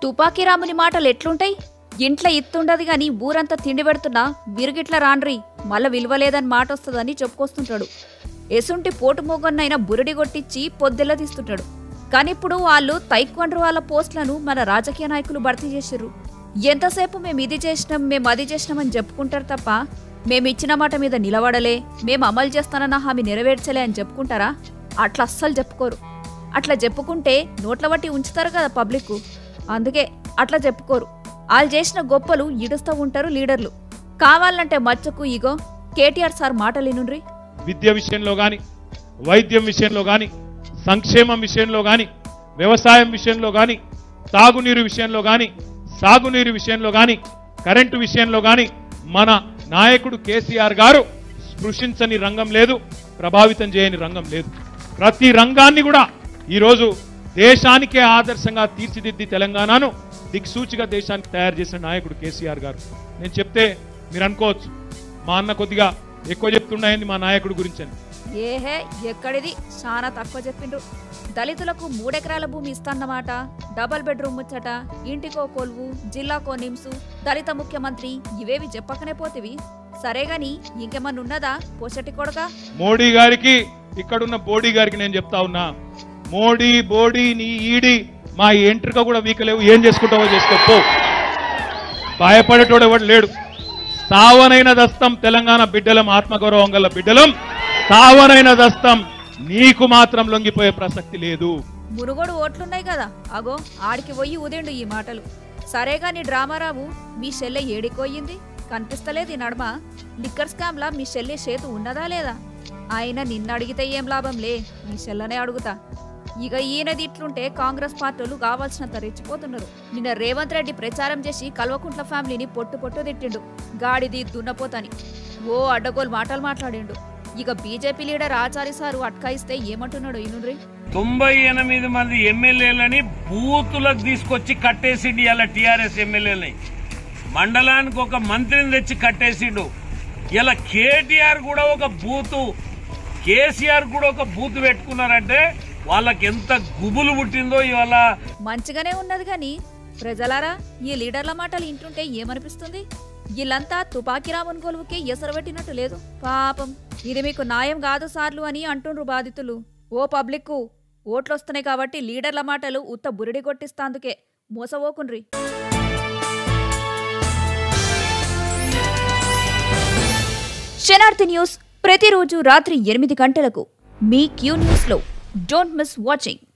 తుపాకీ రాముని మాటలు ఎట్లుంటాయి ఇంట్లో ఇత్తుండదు గాని ఊరంతా తిండి పెడుతున్నా విరుగిట్ల రాన్రి మళ్ళా విలువలేదని మాట వస్తుందని చెప్పుకొస్తుంటాడు ఎసుంటి పోటు మొగన్నైనా బురడి కొట్టించి పొద్దెల్ల తీస్తుంటాడు కానీ ఇప్పుడు వాళ్ళు తైక్వండ్రు వాళ్ళ పోస్టులను మన రాజకీయ నాయకులు భర్తీ చేసిర్రు ఎంతసేపు మేము ఇది చేసినాం మేము అది చేసినామని చెప్పుకుంటారు తప్ప మేము ఇచ్చిన మాట మీద నిలబడలే మేము అమలు చేస్తానన్న హామీ నెరవేర్చలే అని చెప్పుకుంటారా అట్లా అస్సలు చెప్పుకోరు అట్లా చెప్పుకుంటే నోట్ల బట్టి ఉంచుతారు కదా పబ్లిక్ అందుకే అట్లా చెప్పుకోరు వాళ్ళు చేసిన గొప్పలు ఇడుస్తూ ఉంటారు లీడర్లు కావాలంటే మచ్చకు ఇగో కేటీఆర్ సార్ మాటలు వినుండ్రి విద్య విషయంలో కానీ వైద్యం విషయంలో కానీ సంక్షేమం విషయంలో కానీ వ్యవసాయం విషయంలో కానీ తాగునీరు విషయంలో కానీ సాగునీరు విషయంలో కానీ కరెంటు విషయంలో కానీ మన నాయకుడు కేసీఆర్ గారు స్పృశించని రంగం లేదు ప్రభావితం చేయని రంగం లేదు ప్రతి రంగాన్ని కూడా ఈరోజు దేశానికే ఆదర్శంగా తీర్చిదిద్ది తెలంగాణను దిక్సూచిగా దేశానికి తయారు చేసిన నాయకుడు కేసీఆర్ గారు నేను చెప్తే మీరు అనుకోవచ్చు మా అన్న కొద్దిగా ఎక్కువ చెప్తున్నాయండి మా నాయకుడి గురించి అని ఏహే ఎక్కడిది చాలా తక్కువ చెప్పిండ్రు దళితులకు మూడెకరాల భూమి ఇస్తాన్నమాట డబల్ బెడ్రూమ్ ముచ్చట ఇంటికో కొలువు జిల్లాకో నిమ్సు దళిత ముఖ్యమంత్రి ఇవేవి చెప్పకనే పోతివి సరే గాని ఇంకేమన్నా ఉన్నదా పొసటి కొడక మోడీ గారికి ఇక్కడున్న బోడీ గారికి నేను చెప్తా ఉన్నా మోడీ బోడీ నీ ఈడి మా ఎంట్రిక కూడా వీకలేవు ఏం చేసుకుంటావో చేసుకోపో భయపడేటోడు ఎవడు లేడు సావనైన దస్తం తెలంగాణ బిడ్డలం ఆత్మగౌరవం గల బిడ్డలం సావనైన దస్తం నీకు మాత్రం లొంగిపోయే ప్రసక్తి లేదు మునుగోడు ఓట్లున్నాయి కదా అగో ఆడికి పోయి ఉదేండు ఈ మాటలు సరేగా నీ డ్రామారావు మీ షెల్లె ఏడికోయింది కనిపిస్తలేదు ఈ నడమ లిక్కర్ స్కామ్లా మీ షెల్లె చేతు ఉన్నదా లేదా ఆయన నిన్న అడిగితే ఏం లాభంలే మీ షెల్లనే అడుగుతా ఇక ఈయనది ఇట్లుంటే కాంగ్రెస్ పార్టీలు కావాల్సినంత రెచ్చిపోతున్నారు నిన్న రేవంత్ రెడ్డి ప్రచారం చేసి కల్వకుంట్ల ఫ్యామిలీని పొట్టు పొట్టు తిట్టిండు గాడిది దున్నపోతని ఓ అడ్డగోలు మాటలు మాట్లాడిండు ఇక బీజేపీ లీడర్ ఆచారి సారు అట్కాయిస్తే ఏమంటున్నాడు ఈనుండ్రి తొంభై ఎనిమిది మంది ఎమ్మెల్యేలని బూతులకు తీసుకొచ్చి కట్టేసిండు ఇలా టీఆర్ఎస్ ఎమ్మెల్యేలని మండలానికి ఒక మంత్రిని తెచ్చి కట్టేసిండు ఇలా కేటీఆర్ కూడా ఒక బూతు కేసీఆర్ కూడా ఒక బూతు పెట్టుకున్నారంటే వాళ్ళకి ఎంత గుబులు పుట్టిందో ఇవాళ మంచిగానే ఉన్నది గాని ప్రజలారా ఈ లీడర్ల మాటలు ఇంటుంటే ఏమనిపిస్తుంది వీళ్ళంతా తుపాకీ రామున్ గొలువుకే ఎసరబెట్టినట్టు లేదు పాపం ఇది మీకు న్యాయం కాదు సార్లు అని అంటుండ్రు బాధితులు ఓ పబ్లిక్ ఓట్లొస్తున్నాయి కాబట్టి లీడర్ల మాటలు ఉత్త బురిడి కొట్టిస్తాందుకే మోసవోకుండ్రి శనార్థి న్యూస్ ప్రతిరోజు రాత్రి ఎనిమిది గంటలకు మీ క్యూ న్యూస్లో డోంట్ మిస్ వాచింగ్